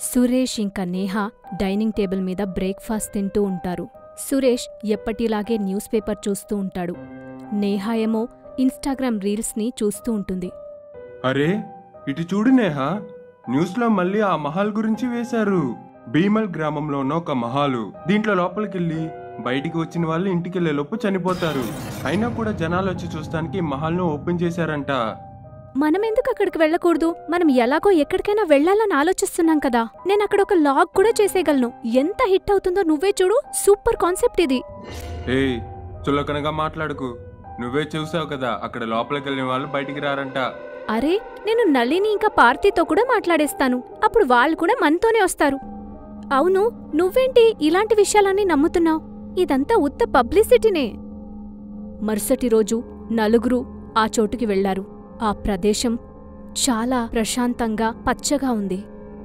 సురేష్ ఇంకా Neha dining table మీద breakfast తింటూ ఉంటారు సురేష్ ఎప్పటిలాగే న్యూస్ పేపర్ చూస్తూ ఉంటాడు నేహ ఏమో ఇన్స్టాగ్రామ్ రీల్స్ని చూస్తూ ఉంటుంది అరే ఇటు చూడు నేహ న్యూస్లో మళ్ళీ ఆ మహల్ గురించి వేశారు భీమల్ గ్రామంలో ఉన్న ఒక మహాలు దీంట్లో లోపలికెళ్ళి బయటికి వచ్చిన వాళ్ళు ఇంటికి లోపు చనిపోతారు అయినా కూడా జనాలు వచ్చి చూస్తానికి మహల్ను ఓపెన్ చేశారంట మనమెందుకు అక్కడికి వెళ్ళకూడదు మనం ఎలాగో ఎక్కడికైనా వెళ్ళాలని ఆలోచిస్తున్నాం కదా నేను అక్కడ ఒక లాగ్ కూడా చేసేయగలను ఎంత హిట్ అవుతుందో నువ్వే చూడు సూపర్ కాన్సెప్ట్ ఇది ఏయ్ చులకనగా మాట్లాడుకు నువ్వే చూసావు కదా అక్కడ లోపలికి వెళ్ళిన వాళ్ళు బయటికి రారంట అరే నేను నళిని ఇంకా పార్తీతో కూడా మాట్లాడేస్తాను అప్పుడు వాళ్ళు కూడా మనతోనే వస్తారు అవును నువ్వేంటి ఇలాంటి విషయాలన్నీ నమ్ముతున్నావు ఇదంతా ఉత్త పబ్లిసిటీనే మరుసటి రోజు నలుగురు ఆ చోటుకి వెళ్లారు ఆ ప్రదేశం చాలా ప్రశాంతంగా పచ్చగా ఉంది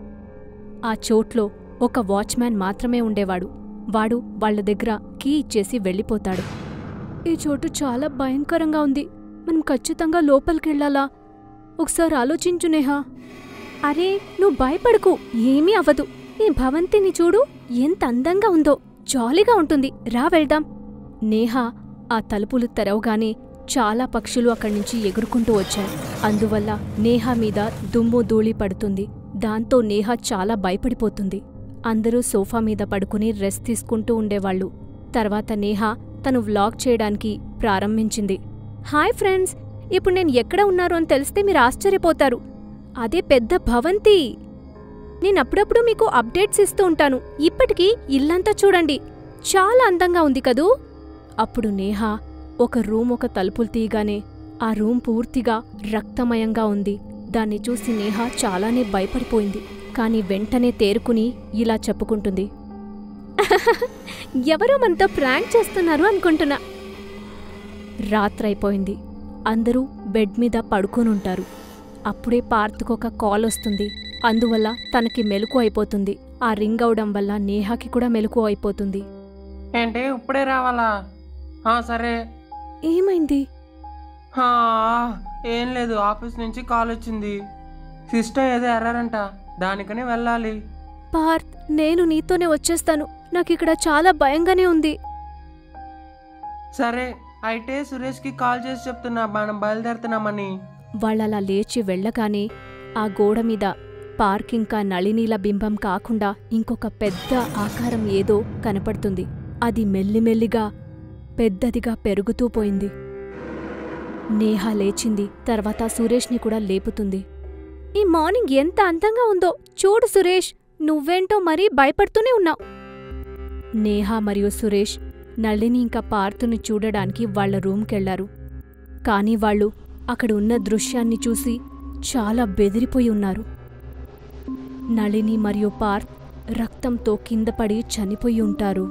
ఆ చోట్లో ఒక వాచ్మ్యాన్ మాత్రమే ఉండేవాడు వాడు వాళ్ళ దగ్గర కీ ఇచ్చేసి వెళ్ళిపోతాడు ఈ చోటు చాలా భయంకరంగా ఉంది మనం ఖచ్చితంగా లోపలికెళ్ళాలా ఒకసారి ఆలోచించు నేహా అరే నువ్వు భయపడకు ఏమీ అవ్వదు ఈ భవంతిని చూడు ఎంత అందంగా ఉందో జాలీగా ఉంటుంది రా వెళ్దాం నేహా ఆ తలుపులు తెరవగానే చాలా పక్షులు అక్కడి నుంచి ఎగురుకుంటూ వచ్చాయి అందువల్ల నేహా మీద దుమ్ము ధూళి పడుతుంది దాంతో నేహా చాలా భయపడిపోతుంది అందరూ సోఫా మీద పడుకుని రెస్ట్ తీసుకుంటూ ఉండేవాళ్ళు తర్వాత నేహా తను వ్లాగ్ చేయడానికి ప్రారంభించింది హాయ్ ఫ్రెండ్స్ ఇప్పుడు నేను ఎక్కడ ఉన్నారో అని తెలిస్తే మీరు ఆశ్చర్యపోతారు అదే పెద్ద భవంతి నేను అప్పుడప్పుడు మీకు అప్డేట్స్ ఇస్తూ ఉంటాను ఇప్పటికీ ఇల్లంతా చూడండి చాలా అందంగా ఉంది కదూ అప్పుడు నేహా ఒక రూమ్ ఒక తలుపులు తీయగానే ఆ రూమ్ పూర్తిగా రక్తమయంగా ఉంది దాన్ని చూసి నేహా చాలానే భయపడిపోయింది కాని వెంటనే తేరుకుని ఇలా చెప్పుకుంటుంది ఎవరో మనతో ప్రాంక్ చేస్తున్నారు అనుకుంటున్నా రాత్రైపోయింది అందరూ బెడ్ మీద పడుకోనుంటారు అప్పుడే పార్త్కొక కాల్ వస్తుంది అందువల్ల తనకి మెలకు అయిపోతుంది ఆ రింగ్ అవడం వల్ల నేహాకి కూడా మెలకు అయిపోతుంది ఏంటి ఇప్పుడే రావాలా ఆ, సరే ఏమైంది హా, ఏం లేదు ఆఫీస్ నుంచి కాల్ వచ్చింది సిస్టమ్ ఏదో ఎర్రరంట దానికని వెళ్ళాలి పార్త్ నేను నీతోనే వచ్చేస్తాను నాకిక్కడ చాలా భయంగానే ఉంది సరే అయితే సురేష్కి కాల్ చేసి చెప్తున్నా మనం బయలుదేరుతున్నామని వాళ్ళలా లేచి వెళ్ళగానే ఆ గోడ మీద పార్క్ ఇంకా నళినీల బింబం కాకుండా ఇంకొక పెద్ద ఆకారం ఏదో కనపడుతుంది అది మెల్లిమెల్లిగా పెద్దదిగా పెరుగుతూ పోయింది నేహ లేచింది తర్వాత సురేష్ని కూడా లేపుతుంది ఈ మార్నింగ్ ఎంత అందంగా ఉందో చూడు సురేష్ నువ్వేంటో మరీ భయపడుతూనే ఉన్నావు నేహ మరియు సురేష్ నళిని ఇంకా పార్తుని చూడడానికి వాళ్ళ రూమ్కెళ్లారు కాని వాళ్ళు అక్కడ ఉన్న దృశ్యాన్ని చూసి చాలా బెదిరిపోయి ఉన్నారు నళిని మరియు పార్త్ రక్తంతో కిందపడి చనిపోయి ఉంటారు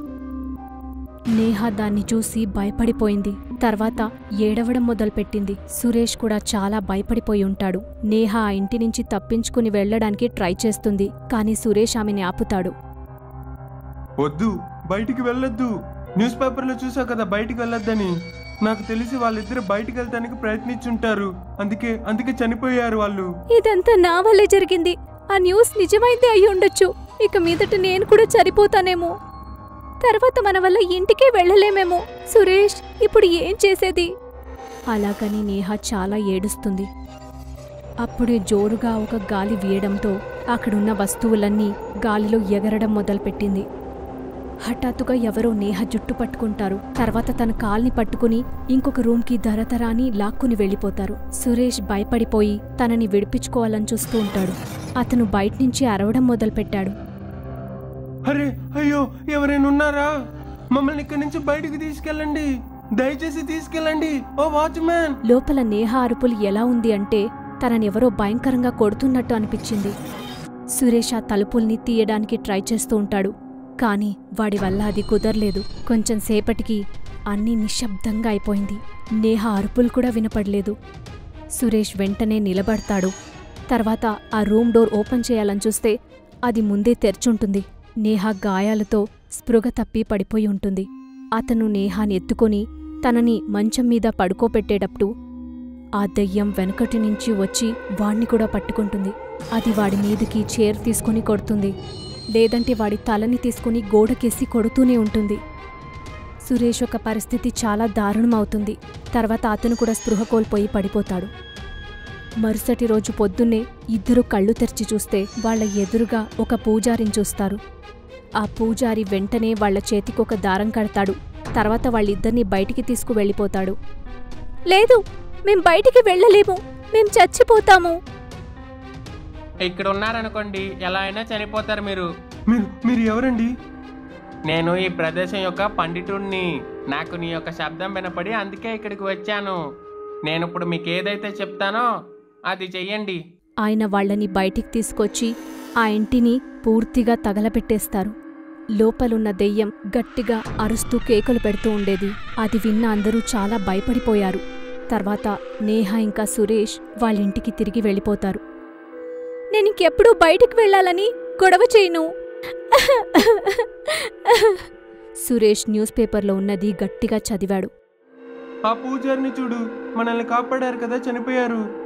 నేహ దాన్ని చూసి భయపడిపోయింది తర్వాత ఏడవడం మొదలుపెట్టింది సురేష్ కూడా చాలా భయపడిపోయి ఉంటాడు నేహ ఆ ఇంటి నుంచి తప్పించుకుని వెళ్ళడానికి ట్రై చేస్తుంది కానీ సురేష్ ఆమెని ఆపుతాడు వద్దు బయటికి వెళ్ళొద్దు న్యూస్ పేపర్లో చూసావు కదా బయటికి వెళ్ళొద్దని నాకు తెలిసి వాళ్ళిద్దరు బయటికి వెళ్తానికి ప్రయత్నించుంటారు అందుకే అందుకే చనిపోయారు వాళ్ళు ఇదంతా నా వల్లే జరిగింది ఆ న్యూస్ నిజమైతే అయి ఉండొచ్చు ఇక మీదట నేను కూడా చనిపోతానేమో తర్వాత మన వల్ల ఇంటికే వెళ్ళలేమేమో సురేష్ ఇప్పుడు ఏం చేసేది అలాగని నేహ చాలా ఏడుస్తుంది అప్పుడే జోరుగా ఒక గాలి వీయడంతో అక్కడున్న వస్తువులన్నీ గాలిలో ఎగరడం మొదలుపెట్టింది హఠాత్తుగా ఎవరో నేహ జుట్టు పట్టుకుంటారు తర్వాత తన కాల్ని పట్టుకుని ఇంకొక రూమ్కి ధరతరాని లాక్కుని వెళ్ళిపోతారు సురేష్ భయపడిపోయి తనని విడిపించుకోవాలని చూస్తూ ఉంటాడు అతను బయట్నుంచి అరవడం మొదలుపెట్టాడు అరే అయ్యో ఎవరైనా ఉన్నారా మమ్మల్ని ఇక్కడి నుంచి బయటికి తీసుకెళ్ళండి దయచేసి తీసుకెళ్ళండి ఓ వాచ్మ్యాన్ లోపల నేహ అరుపులు ఎలా ఉంది అంటే తననెవరో భయంకరంగా కొడుతున్నట్టు అనిపించింది సురేష్ ఆ తలుపుల్ని తీయడానికి ట్రై చేస్తూ ఉంటాడు కాని వాడి వల్ల అది కుదరలేదు కొంచెం సేపటికి అన్నీ నిశ్శబ్దంగా అయిపోయింది నేహ అరుపులు కూడా వినపడలేదు సురేష్ వెంటనే నిలబడతాడు తర్వాత ఆ రూమ్ డోర్ ఓపెన్ చేయాలని చూస్తే అది ముందే తెరుచుంటుంది నేహ గాయాలతో స్పృగ తప్పి పడిపోయి ఉంటుంది అతను నేహాని ఎత్తుకొని తనని మంచం మీద పడుకోపెట్టేటప్పుడు ఆ దెయ్యం వెనకటి నుంచి వచ్చి వాణ్ణి కూడా పట్టుకుంటుంది అది వాడి మీదికి చైర్ తీసుకొని కొడుతుంది లేదంటే వాడి తలని తీసుకుని గోడకేసి కొడుతూనే ఉంటుంది సురేష్ ఒక పరిస్థితి చాలా దారుణమవుతుంది తర్వాత అతను కూడా స్పృహ కోల్పోయి పడిపోతాడు మరుసటి రోజు పొద్దున్నే ఇద్దరు కళ్ళు తెరిచి చూస్తే వాళ్ళ ఎదురుగా ఒక పూజారిని చూస్తారు ఆ పూజారి వెంటనే వాళ్ళ చేతికొక దారం కడతాడు తర్వాత వాళ్ళిద్దరినీ బయటికి తీసుకువెళ్ళిపోతాడు లేదు మేం బయటికి వెళ్ళలేము మేం చచ్చిపోతాము ఇక్కడ ఉన్నారనుకోండి ఎలా అయినా చనిపోతారు మీరు మీరు మీరు ఎవరండి నేను ఈ ప్రదేశం యొక్క పండితుడిని నాకు నీ యొక్క శబ్దం వినపడి అందుకే ఇక్కడికి వచ్చాను నేను ఇప్పుడు మీకు ఏదైతే చెప్తానో అది చెయ్యండి ఆయన వాళ్ళని బయటికి తీసుకొచ్చి ఆ ఇంటిని పూర్తిగా తగలబెట్టేస్తారు లోపలున్న దెయ్యం గట్టిగా అరుస్తూ కేకలు పెడుతూ ఉండేది అది విన్న అందరూ చాలా భయపడిపోయారు తర్వాత నేహ ఇంకా సురేష్ వాళ్ళింటికి తిరిగి వెళ్ళిపోతారు నేనింకెప్పుడూ బయటికి వెళ్ళాలని గొడవ చేయను సురేష్ న్యూస్ పేపర్లో ఉన్నది గట్టిగా చదివాడు ఆ పూజారిని చూడు మనల్ని కాపాడారు కదా చనిపోయారు